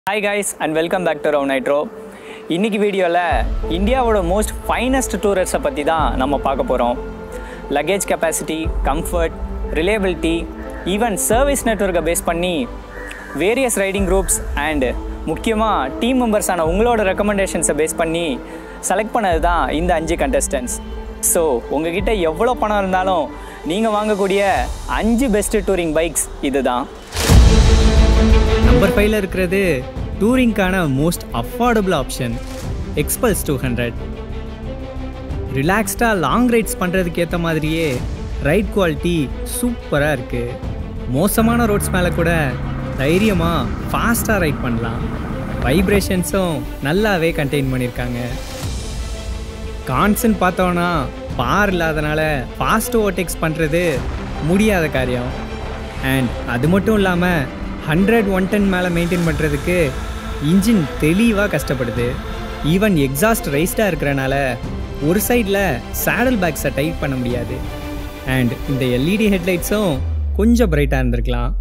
hi guys and welcome back to Rev Nitro இன்னைக்கு வீடியோவில் இந்தியாவோட மோஸ்ட் ஃபைனஸ்ட் டூரர்ஸை பற்றி தான் நம்ம பார்க்க போகிறோம் luggage capacity comfort reliability even service நெட்ஒர்க்கை பேஸ் பண்ணி வேரியஸ் ரைடிங் குரூப்ஸ் அண்ட் முக்கியமாக டீம் மெம்பர்ஸான உங்களோட ரெக்கமெண்டேஷன்ஸை பேஸ் பண்ணி செலக்ட் பண்ணது தான் இந்த அஞ்சு கண்டஸ்டன்ஸ் ஸோ உங்ககிட்ட எவ்வளோ பணம் இருந்தாலும் நீங்கள் வாங்கக்கூடிய அஞ்சு பெஸ்ட்டு டூரிங் பைக்ஸ் இதுதான் நம்பர் ஃபைவ்ல இருக்கிறது டூரிங்க்கான most affordable option Xpulse two hundred ரிலாக்ஸ்டாக லாங் ரைட்ஸ் பண்ணுறதுக்கு ஏற்ற மாதிரியே ரைட் குவாலிட்டி சூப்பராக இருக்குது மோசமான ரோட்ஸ் மேலே கூட தைரியமாக ஃபாஸ்ட்டாக ரைட் பண்ணலாம் வைப்ரேஷன்ஸும் நல்லாவே கண்டெயின் பண்ணியிருக்காங்க கான்சன் பார்த்தோன்னா பார் இல்லாதனால ஃபாஸ்ட் ஓவர்டேக்ஸ் பண்ணுறது முடியாத காரியம் அண்ட் அது மட்டும் இல்லாமல் ஹண்ட்ரட் ஒன் டென் மேலே மெயின்டைன் பண்ணுறதுக்கு இன்ஜின் தெளிவாக கஷ்டப்படுது ஈவன் எக்ஸாஸ்ட் ரைஸ்டாக இருக்கிறனால ஒரு சைடில் சேடல் பேக்ஸை டைட் பண்ண முடியாது அண்ட் இந்த எல்இடி ஹெட்லைட்ஸும் கொஞ்சம் பிரைட்டாக இருந்திருக்கலாம்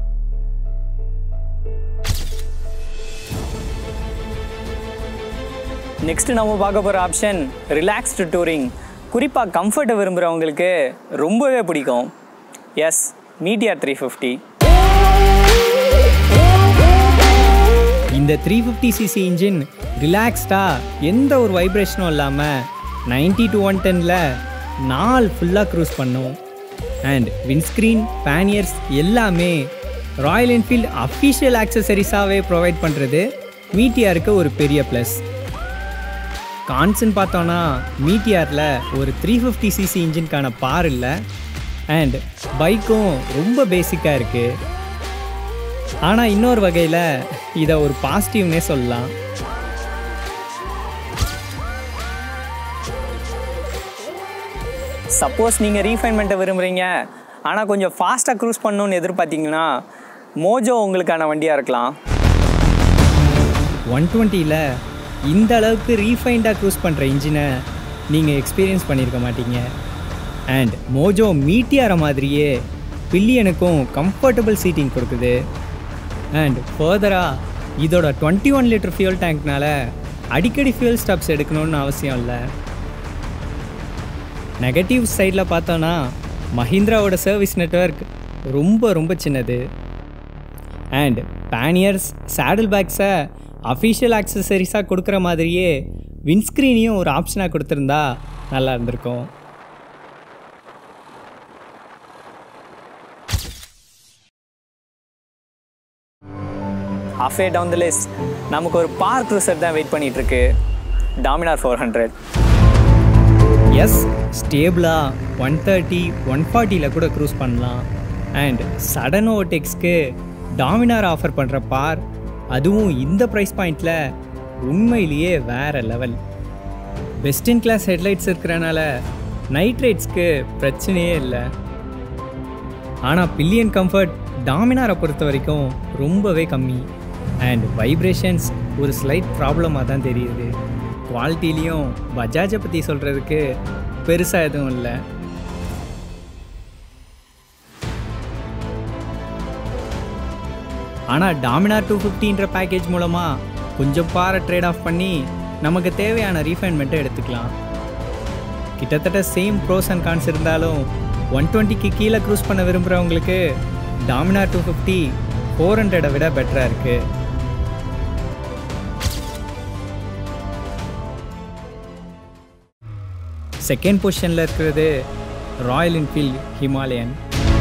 நெக்ஸ்ட் நம்ம பார்க்க போகிற ஆப்ஷன் ரிலாக்ஸ்டு டூரிங் குறிப்பாக கம்ஃபர்ட்டை விரும்புகிறவங்களுக்கு ரொம்பவே பிடிக்கும் எஸ் மீடியா த்ரீ ஃபிஃப்டி இந்த த்ரீ ஃபிஃப்டி சிசி இன்ஜின் ரிலாக்ஸ்டாக எந்த ஒரு வைப்ரேஷனும் இல்லாமல் நைன்டி டு ஒன் டெனில் நாள் ஃபுல்லாக க்ரூஸ் பண்ணும் அண்ட் விண்ஸ்க்ரீன் பேனியர்ஸ் எல்லாமே ராயல் என்ஃபீல்டு அஃபிஷியல் ஆக்சசரிஸாகவே ப்ரொவைட் பண்ணுறது மீட்டியாருக்கு ஒரு பெரிய ப்ளஸ் கான்சன் பார்த்தோன்னா மீட்டியாரில் ஒரு த்ரீ ஃபிஃப்டி சிசி இன்ஜின்கான பார் இல்லை அண்ட் பைக்கும் ரொம்ப பேசிக்காக இருக்குது ஆனால் இன்னொரு வகையில் இதை ஒரு பாசிட்டிவ்னே சொல்லலாம் சப்போஸ் நீங்கள் ரீஃபைன்மெண்ட்டை விரும்புகிறீங்க ஆனால் கொஞ்சம் ஃபாஸ்ட்டாக க்ரூஸ் பண்ணணும்னு எதிர்பார்த்தீங்கன்னா மோஜோ உங்களுக்கான வண்டியாக இருக்கலாம் ஒன் டுவெண்ட்டியில் இந்த அளவுக்கு ரீஃபைண்டாக க்ரூஸ் பண்ணுற இன்ஜினை நீங்கள் எக்ஸ்பீரியன்ஸ் பண்ணியிருக்க மாட்டீங்க அண்ட் மோஜோ மீட்டியார மாதிரியே பில்லியனுக்கும் கம்ஃபர்டபுள் சீட்டிங் கொடுக்குது அண்ட் ஃபர்தராக இதோட டுவெண்ட்டி ஒன் லிட்டர் ஃபியூல் டேங்க்னால அடிக்கடி ஃபியூல் ஸ்டாப்ஸ் எடுக்கணும்னு அவசியம் இல்லை நெகட்டிவ் சைடில் பார்த்தோன்னா மஹிந்திராவோட சர்வீஸ் நெட்வொர்க் ரொம்ப ரொம்ப சின்னது அண்ட் பேனியர்ஸ் சேடில் பேக்ஸை அஃபிஷியல் ஆக்சசரிஸாக கொடுக்குற மாதிரியே விண்ஸ்க்ரீனையும் ஒரு ஆப்ஷனாக கொடுத்துருந்தா நல்லா இருந்திருக்கும் halfway டவுன் த லிஸ்ட் நமக்கு ஒரு பார்க் க்ரூசர் தான் வெயிட் பண்ணிட்டு இருக்கு டாமினார் ஃபோர் ஹண்ட்ரட் எஸ் ஸ்டேபிளாக ஒன் தேர்ட்டி ஒன் ஃபார்ட்டியில் கூட க்ரூஸ் பண்ணலாம் அண்ட் சடன் ஓவர்டேக்ஸ்க்கு டாமினார் ஆஃபர் பண்ணுற பார் அதுவும் இந்த ப்ரைஸ் பாயிண்டில் உண்மையிலேயே வேற level best in class headlights இருக்கிறனால நைட் ரைட்ஸ்க்கு பிரச்சனையே இல்லை ஆனால் பில்லியன் கம்ஃபர்ட் டாமினாரை பொறுத்த வரைக்கும் ரொம்பவே கம்மி அண்ட் வைப்ரேஷன்ஸ் ஒரு ஸ்லைட் ப்ராப்ளமாக தான் தெரியுது குவாலிட்டிலையும் பஜாஜை பற்றி சொல்கிறதுக்கு பெருசாக எதுவும் இல்லை ஆனால் டாமினார் டூ ஃபிஃப்டின்ற பேக்கேஜ் மூலமாக கொஞ்சம் பாரை ட்ரேட் ஆஃப் பண்ணி நமக்கு தேவையான ரீஃபைன்மெண்ட்டை எடுத்துக்கலாம் கிட்டத்தட்ட சேம் ப்ரோஸ் அண்ட் கான்ஸ் இருந்தாலும் ஒன் டுவெண்ட்டிக்கு கீழே க்ரூஸ் பண்ண விரும்புகிறவங்களுக்கு டாமினார் டூ ஃபிஃப்டி ஃபோர் ஹண்ட்ரடை விட பெட்டராக இருக்குது செகண்ட் பொசிஷனில் இருக்கிறது ராயல் என்ஃபீல்ட் ஹிமாலயன்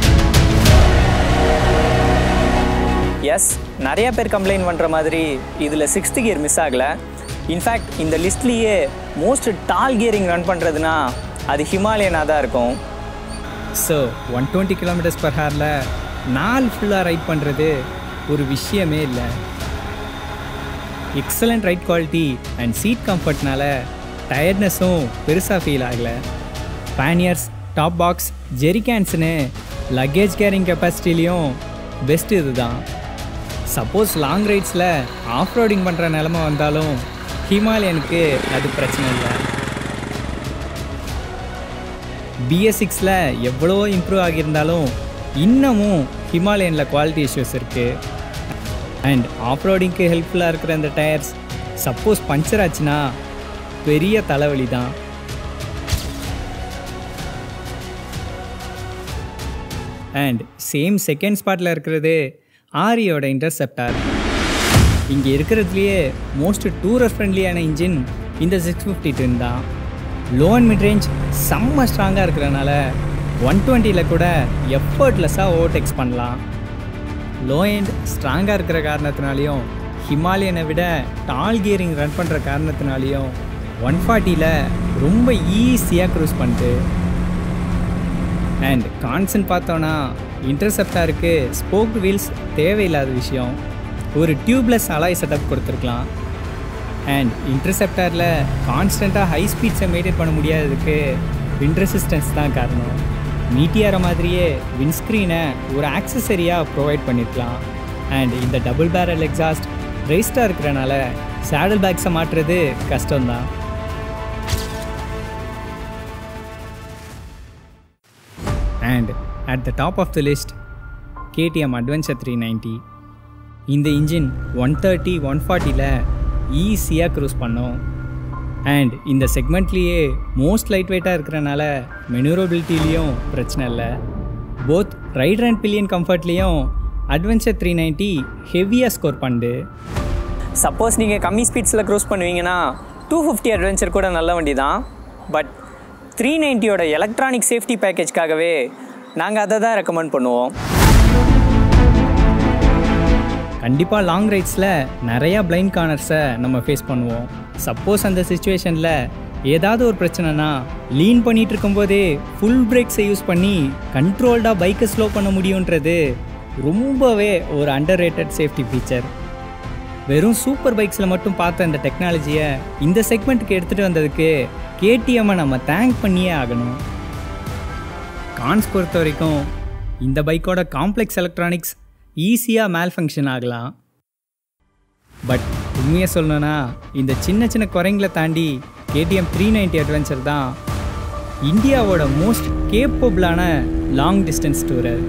எஸ் நிறைய பேர் கம்ப்ளைண்ட் பண்ணுற மாதிரி இதில் சிக்ஸ்த் கியர் மிஸ் ஆகலை இன்ஃபேக்ட் இந்த லிஸ்ட்லேயே மோஸ்ட் டால் கியரிங் ரன் பண்ணுறதுனா அது ஹிமாலயனாக தான் இருக்கும் so one twenty kilometers per ஹாரில் நாள் ஃபுல்லாக ரைட் பண்ணுறது ஒரு விஷயமே இல்லை excellent ride quality and seat கம்ஃபர்ட்னால டயர்ட்னஸும் பெருசாக ஃபீல் ஆகலை பேனியர்ஸ் டாப் பாக்ஸ் ஜெரிகேன்ஸ்னு லக்கேஜ் கேரிங் கெப்பாசிட்டிலையும் பெஸ்ட் இதுதான் சப்போஸ் லாங் ரைட்ஸில் ஆஃப் ரோடிங் பண்ணுற நிலமை வந்தாலும் ஹிமாலயனுக்கு அது பிரச்சனை இல்லை பிஎஸ் சிக்ஸில் எவ்வளவோ இம்ப்ரூவ் ஆகியிருந்தாலும் இன்னமும் ஹிமாலயனில் குவாலிட்டி இஷ்யூஸ் இருக்குது அண்ட் ஆஃப் ரோடிங்க்கு ஹெல்ப்ஃபுல்லாக இருக்கிற இந்த டயர்ஸ் சப்போஸ் பஞ்சர் ஆச்சுன்னா பெரிய தலைவலி தான் அண்ட் சேம் செகண்ட் ஸ்பாட்டில் இருக்கிறது ஆரியோட இன்டர்செப்டார் இங்கே இருக்கிறதுலையே மோஸ்ட் டூரர் ஃப்ரெண்ட்லியான இன்ஜின் இந்த சிக்ஸ் ஃபிஃப்டி டென் தான் லோ அண்ட் மிட்ரேஞ்ச் செம்ம ஸ்ட்ராங்காக இருக்கிறனால ஒன் டுவெண்ட்டியில் கூட எஃபர்ட்லெஸ்ஸாக ஓவர்டெக்ஸ் பண்ணலாம் லோ எண்ட் ஸ்ட்ராங்காக இருக்கிற காரணத்தினாலையும் ஹிமாலயனை விட டால் கியரிங் ரன் பண்ணுற காரணத்தினாலையும் ஒன் ஃபார்ட்டியில் ரொம்ப ஈஸியாக க்ரூஸ் பண்ணிட்டு அண்ட் கான்சன் பார்த்தோன்னா இன்டர்செப்டாருக்கு ஸ்போக் வீல்ஸ் தேவையில்லாத விஷயம் ஒரு டியூப்லெஸ் அலாய் செட்டப் கொடுத்துருக்கலாம் அண்ட் இன்டர்செப்டாரில் கான்ஸ்டண்ட்டாக ஹை ஸ்பீட்ஸை மெயின்டைன் பண்ண முடியாததுக்கு விண்ட் ரெசிஸ்டன்ஸ் தான் காரணம் மீட்டியார மாதிரியே விண்ட்ஸ்க்ரீனை ஒரு ஆக்சசரியாக ப்ரொவைட் பண்ணியிருக்கலாம் அண்ட் இந்த டபுள் பேரல் எக்ஸாஸ்ட் ரெய்ஸ்டாக இருக்கிறனால சேடல் பேக்ஸை மாற்றுறது கஷ்டம்தான் and at the top of the list KTM Adventure three ninety இந்த இன்ஜின் ஒன் தேர்ட்டி ஒன் ஃபார்ட்டியில் ஈஸியாக க்ரூஸ் பண்ணோம் அண்ட் இந்த செக்மெண்ட்லேயே மோஸ்ட் லைட் வெயிட்டாக இருக்கிறனால மெனூரபிலிட்டிலையும் பிரச்சனை இல்லை போத் ரைடர் அண்ட் பில்லியன் கம்ஃபர்ட்லேயும் அட்வென்ச்சர் த்ரீ நைன்ட்டி ஹெவியாக ஸ்கோர் பண்ணுது சப்போஸ் நீங்கள் கம்மி ஸ்பீட்ஸில் க்ரூஸ் பண்ணுவீங்கன்னா டூ ஃபிஃப்டி அட்வென்ச்சர் கூட நல்ல வண்டி தான் பட் த்ரீ நைன்ட்டியோட எலக்ட்ரானிக் சேஃப்டி பேக்கேஜ்க்காகவே நாங்கள் அதை தான் ரெக்கமெண்ட் பண்ணுவோம் கண்டிப்பாக லாங் ரைட்ஸில் நிறையா பிளைண்ட் கார்னர்ஸை நம்ம ஃபேஸ் பண்ணுவோம் சப்போஸ் அந்த சுச்சுவேஷனில் ஏதாவது ஒரு பிரச்சனைனா லீன் பண்ணிட்டு இருக்கும்போதே ஃபுல் பிரேக்ஸை யூஸ் பண்ணி கண்ட்ரோல்டாக பைக்கை ஸ்லோ பண்ண முடியுன்றது ரொம்பவே ஒரு அண்டர் ரேட்டட் சேஃப்டி ஃபீச்சர் வெறும் சூப்பர் பைக்ஸில் மட்டும் பார்த்த இந்த டெக்னாலஜியை இந்த செக்மெண்ட்டுக்கு எடுத்துகிட்டு வந்ததுக்கு கேடிஎம்மை நம்ம தேங்க் பண்ணியே ஆகணும் கான்ஸ் பொறுத்த வரைக்கும் இந்த பைக்கோட காம்ப்ளெக்ஸ் எலக்ட்ரானிக்ஸ் ஈஸியாக மேல் ஃபங்க்ஷன் ஆகலாம் பட் உண்மையை சொல்லணும்னா இந்த சின்ன சின்ன குறைங்களை தாண்டி கேடிஎம் த்ரீ நைன்டி அட்வென்ச்சர் தான் இந்தியாவோட மோஸ்ட் கேப்பபிளான லாங் டிஸ்டன்ஸ் டூரர்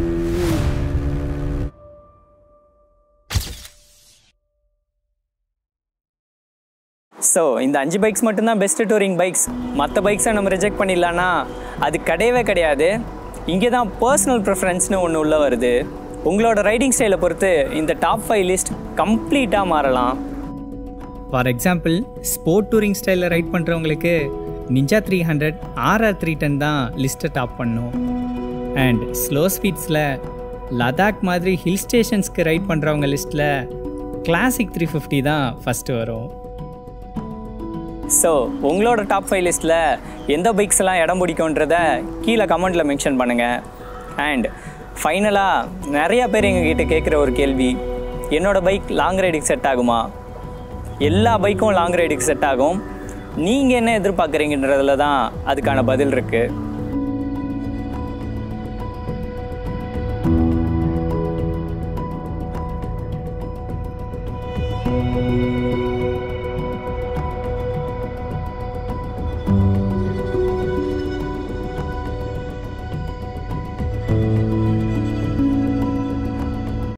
ஸோ இந்த அஞ்சு பைக்ஸ் மட்டும்தான் பெஸ்ட் டூரிங் பைக்ஸ் மற்ற பைக்ஸை நம்ம ரிஜெக்ட் பண்ணிடலான்னா அது கிடையவே கிடையாது இங்கே தான் பர்சனல் ப்ரிஃபரன்ஸ்னு ஒன்று உள்ள வருது உங்களோட ரைடிங் ஸ்டைலை பொறுத்து இந்த டாப் ஃபைவ் லிஸ்ட் கம்ப்ளீட்டாக மாறலாம் ஃபார் எக்ஸாம்பிள் ஸ்போர்ட் டூரிங் ஸ்டைலில் ரைட் பண்ணுறவங்களுக்கு Ninja three hundred RR three ten தான் லிஸ்ட்டை டாப் பண்ணும் அண்ட் ஸ்லோ ஸ்பீட்ஸில் லடாக் மாதிரி ஹில் ஸ்டேஷன்ஸ்க்கு ரைட் பண்ணுறவங்க லிஸ்ட்டில் கிளாசிக் த்ரீ ஃபிஃப்டி தான் ஃபஸ்ட்டு வரும் ஸோ உங்களோட டாப் ஃபைவ் லிஸ்ட்டில் எந்த பைக்ஸ் எல்லாம் இடம் பிடிக்கும்ன்றத கீழே கமெண்ட்டில் மென்ஷன் பண்ணுங்கள் அண்ட் ஃபைனலாக நிறையா பேர் எங்ககிட்ட கேட்குற ஒரு கேள்வி என்னோட பைக் லாங் ரைடுக்கு செட் ஆகுமா எல்லா பைக்கும் லாங் ரைடுக்கு செட் ஆகும் நீங்கள் என்ன எதிர்பார்க்குறீங்கன்றதுல தான் அதுக்கான பதில் இருக்குது